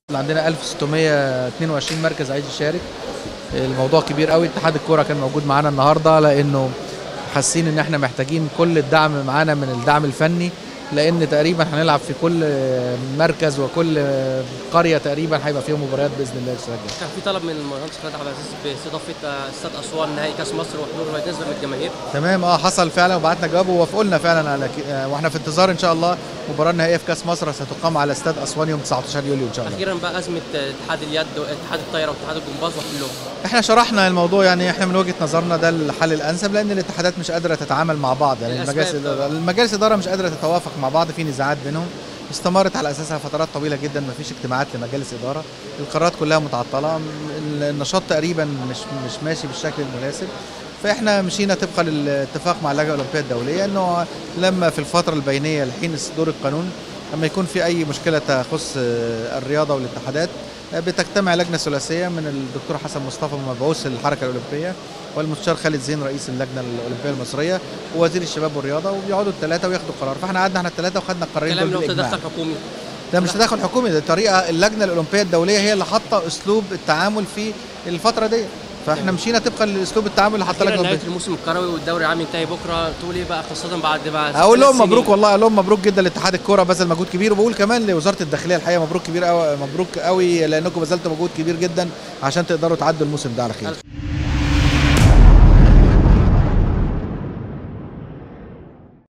عندنا 1622 مركز عايز يشارك الموضوع كبير قوي اتحاد الكوره كان موجود معانا النهارده لانه حاسين ان احنا محتاجين كل الدعم معانا من الدعم الفني لان تقريبا هنلعب في كل مركز وكل قريه تقريبا هيبقى فيها مباريات باذن الله السنه الجايه كان في طلب من المهندس خالد عبد العزيز باستضافه استاد اسوان نهائي كاس مصر وحضور نسبه من الجماهير تمام اه حصل فعلا وبعتنا جواب ووافقوا لنا فعلا على ك... آه، واحنا في انتظار ان شاء الله مباراه نهائيه في كاس مصر ستقام على استاد اسوان يوم 19 يوليو ان شاء الله اخيرا بقى ازمه اتحاد اليد واتحاد الطايره واتحاد الجمباز وحلهم احنا شرحنا الموضوع يعني احنا من وجهه نظرنا ده الحل الانسب لان الاتحادات مش قادره تتعامل مع بعض يعني الأسباب المجالس طبعاً. المجالس الاداره مش قادره تتوافق مع بعض في نزاعات بينهم استمرت على اساسها فترات طويله جدا ما فيش اجتماعات لمجالس اداره القرارات كلها متعطله م- النشاط تقريبا مش مش ماشي بالشكل المناسب فاحنا مشينا طبقا للاتفاق مع اللجنه الاولمبيه الدوليه انه لما في الفتره البينيه لحين صدور القانون لما يكون في اي مشكله تخص آه، الرياضه والاتحادات آه، بتجتمع لجنه ثلاثيه من الدكتور حسن مصطفى مبعوث الحركه الاولمبيه والمستشار خالد زين رئيس اللجنه الاولمبيه المصريه ووزير الشباب والرياضه وبيقعدوا الثلاثه وياخدوا قرار فاحنا قعدنا احنا الثلاثه وخدنا القرارين كلام دول لو بالاجماع تدخل حكومي ده مش تدخل حكومي ده طريقه اللجنه الاولمبيه الدوليه هي اللي حاطه اسلوب التعامل في الفتره دي فاحنا مشينا طبقا لاسلوب التعامل اللي حاطه اخيرا اللجنه نهايه الأولمبية. الموسم الكروي والدوري العام ينتهي بكره تقول ايه بقى خاصه بعد بقى اقول لهم ثلاث مبروك سنين. والله اقول لهم مبروك جدا لاتحاد الكوره بذل مجهود كبير وبقول كمان لوزاره الداخليه الحقيقه مبروك كبير قوي مبروك قوي لانكم بذلتوا مجهود كبير جدا عشان تقدروا تعدوا الموسم ده على خير